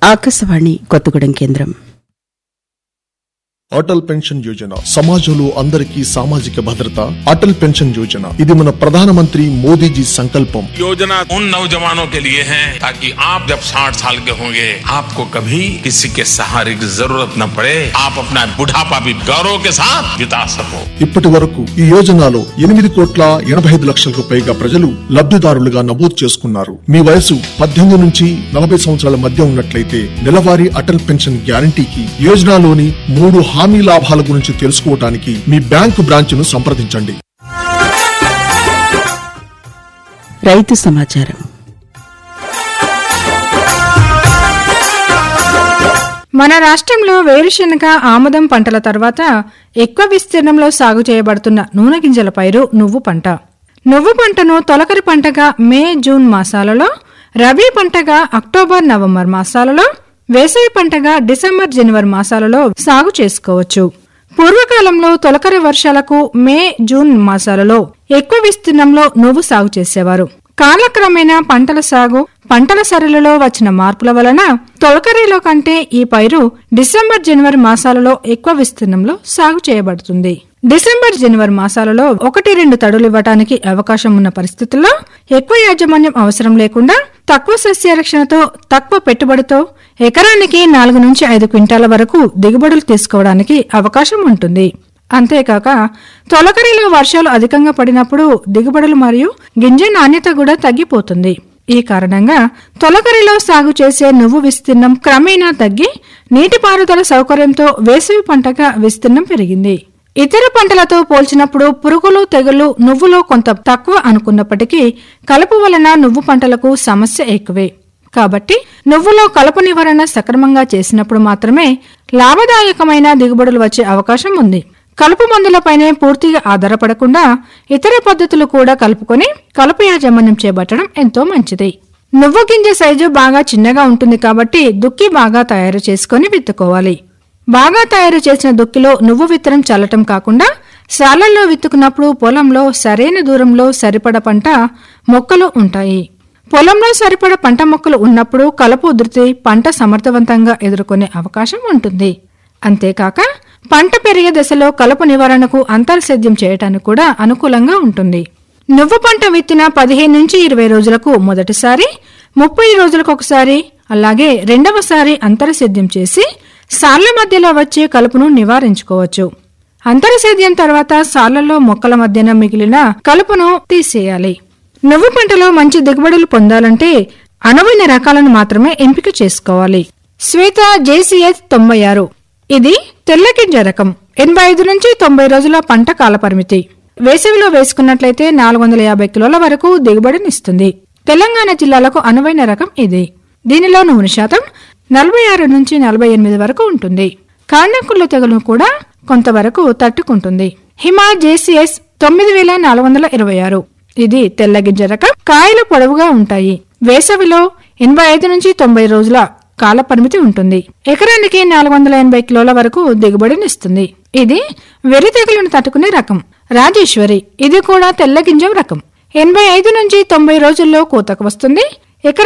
ఆకాశవాణి కొత్తగూడెం కేంద్రం అటల్ పెన్షన్ యోజన సమాజంలో అందరికీ సామాజిక భద్రత అటల్ పెన్షన్ యోజన ఇది మన ప్రధానమంత్రి మోదీజీ సంకల్పం योजना उन नौजवानों के लिए है ताकि आप जब 60 साल के होंगे आपको कभी किसी के सहारे की जरूरत न पड़े आप अपना बुढ़ापा भी गौरव के साथ बिता सको ఇప్పటి వరకు ఈ యోజనలో ఎనిమిది కోట్ల ఎనభై ఐదు లక్షలకు పైగా ప్రజలు లబ్ధిదారులుగా నమోదు చేసుకున్నారు మీ వయసు పద్దెనిమిది నుంచి నలభై సంవత్సరాల మధ్య ఉన్నట్లయితే నెలవారీ అటల్ పెన్షన్ గ్యారంటీకి యోజనలోని మూడు హామీ లాభాల గురించి తెలుసుకోవటానికి మీ బ్యాంకు బ్రాంచ్ను సంప్రదించండి రైతు సమాచారం మన రాష్ట్రంలో వేరుశెనగ ఆముదం పంటల తర్వాత ఎక్కువ విస్తీర్ణంలో సాగు చేయబడుతున్న నూనె గింజల పైరు నువ్వు పంట నువ్వు పంటను తొలకరి పంటగా మే జూన్ మాసాలలో రబీ పంటగా అక్టోబర్ నవంబర్ మాసాలలో వేసవి పంటగా డిసెంబర్ జనవరి మాసాలలో సాగు చేసుకోవచ్చు పూర్వకాలంలో తొలకరి వర్షాలకు మే జూన్ మాసాలలో ఎక్కువ విస్తీర్ణంలో నువ్వు సాగు చేసేవారు కాలక్రమేణా పంటల సాగు పంటల సరళిలో వచ్చిన మార్పుల వలన తొలకరిలో కంటే ఈ పైరు డిసెంబర్ జనవరి మాసాలలో ఎక్కువ విస్తీర్ణంలో సాగు చేయబడుతుంది డిసెంబర్ జనవరి మాసాలలో ఒకటి రెండు తడులు ఇవ్వటానికి అవకాశం ఉన్న పరిస్థితుల్లో ఎక్కువ యాజమాన్యం అవసరం లేకుండా తక్కువ సస్యరక్షణతో తక్కువ పెట్టుబడితో ఎకరానికి నాలుగు నుంచి ఐదు క్వింటాల వరకు దిగుబడులు తీసుకోవడానికి అవకాశం ఉంటుంది అంతేకాక తొలకరిలో వర్షాలు అధికంగా పడినప్పుడు దిగుబడులు మరియు గింజ నాణ్యత కూడా తగ్గిపోతుంది ఈ కారణంగా తొలకరిలో సాగు చేసే నువ్వు విస్తీర్ణం క్రమేణా తగ్గి నీటిపారుదల సౌకర్యంతో వేసవి పంటగా విస్తీర్ణం పెరిగింది ఇతర పంటలతో పోల్చినప్పుడు పురుగులు తెగులు నువ్వులో కొంత తక్కువ అనుకున్నప్పటికీ కలుపు వలన నువ్వు పంటలకు సమస్య ఎక్కువే కాబట్టి నువ్వులో కలుపు నివారణ సక్రమంగా చేసినప్పుడు మాత్రమే లాభదాయకమైన దిగుబడులు వచ్చే అవకాశం ఉంది కలుపు మందులపైనే పూర్తిగా ఆధారపడకుండా ఇతర పద్ధతులు కూడా కలుపుకొని కలుపు యాజమాన్యం చేపట్టడం ఎంతో మంచిది నువ్వు గింజ సైజు బాగా చిన్నగా ఉంటుంది కాబట్టి దుక్కి బాగా తయారు చేసుకొని విత్తుకోవాలి బాగా తయారు చేసిన దుక్కిలో నువ్వు విత్తనం చల్లటం కాకుండా సాలల్లో విత్తుకున్నప్పుడు పొలంలో సరైన దూరంలో సరిపడ పంట మొక్కలు ఉంటాయి పొలంలో సరిపడ పంట మొక్కలు ఉన్నప్పుడు కలుపు ఉధృతి పంట సమర్థవంతంగా ఎదుర్కొనే అవకాశం ఉంటుంది అంతేకాక పంట పెరిగే దశలో కలుపు నివారణకు అంతర్సేద్యం చేయటానికి కూడా అనుకూలంగా ఉంటుంది నువ్వు పంట విత్తిన పదిహేను నుంచి ఇరవై రోజులకు మొదటిసారి ముప్పై రోజులకు ఒకసారి అలాగే రెండవసారి అంతరసేద్యం చేసి సాళ్ల మధ్యలో వచ్చే కలుపును నివారించుకోవచ్చు అంతరసేద్యం తర్వాత సాళ్లలో మొక్కల మధ్యన మిగిలిన కలుపును తీసేయాలి నువ్వు పంటలో మంచి దిగుబడులు పొందాలంటే అనువైన రకాలను మాత్రమే ఎంపిక చేసుకోవాలి శ్వేత జేసీఎస్ తొంభై ఆరు ఇది తెల్లగింజ రకం ఎనభై ఐదు నుంచి తొంభై రోజుల పంట కాలపరిమితి వేసవిలో వేసుకున్నట్లయితే నాలుగు వందల యాభై కిలోల వరకు దిగుబడినిస్తుంది తెలంగాణ జిల్లాలకు అనువైన రకం ఇది దీనిలో నూనె శాతం నలభై ఆరు నుంచి నలభై ఎనిమిది వరకు ఉంటుంది కాండకుళ్ళు తెగులు కూడా కొంతవరకు తట్టుకుంటుంది హిమా జేసీఎస్ తొమ్మిది వేల నాలుగు వందల ఇరవై ఆరు ఇది తెల్లగింజ రకం కాయలు పొడవుగా ఉంటాయి వేసవిలో ఎనభై ఐదు నుంచి తొంభై రోజుల కాల పరిమితి ఉంటుంది ఎకరానికి నాలుగు వందల ఎనభై కిలోల వరకు దిగుబడినిస్తుంది ఇది వెర్రి తెగులను తట్టుకునే రకం రాజేశ్వరి ఇది కూడా తెల్లగింజ రకం ఎనభై ఐదు నుంచి తొంభై రోజుల్లో కోతకు వస్తుంది